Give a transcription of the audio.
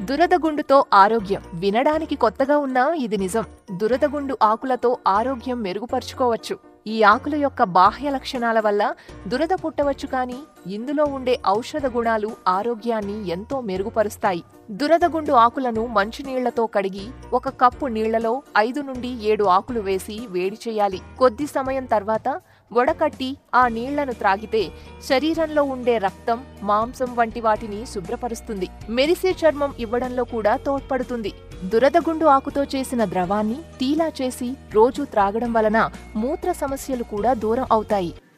దురదగుండుతో ఆరోగ్యం వినడానికి కొత్తగా ఉన్నా ఇది నిజం దురదగుండు ఆకులతో ఆరోగ్యం మెరుగుపరుచుకోవచ్చు ఈ ఆకుల యొక్క బాహ్య లక్షణాల వల్ల దురద పుట్టవచ్చు కానీ ఇందులో ఉండే ఔషధ గుణాలు ఆరోగ్యాన్ని ఎంతో మెరుగుపరుస్తాయి దురదగుండు ఆకులను మంచినీళ్లతో కడిగి ఒక కప్పు నీళ్లలో ఐదు నుండి ఏడు ఆకులు వేసి వేడి చేయాలి కొద్ది సమయం తర్వాత వడకట్టి ఆ నీళ్లను త్రాగితే శరీరంలో ఉండే రక్తం మాంసం వంటి వాటిని శుభ్రపరుస్తుంది మెరిసే చర్మం ఇవ్వడంలో కూడా తోడ్పడుతుంది దురదగుండు ఆకుతో చేసిన ద్రవాన్ని టీలా చేసి రోజూ త్రాగడం వలన మూత్ర సమస్యలు కూడా దూరం అవుతాయి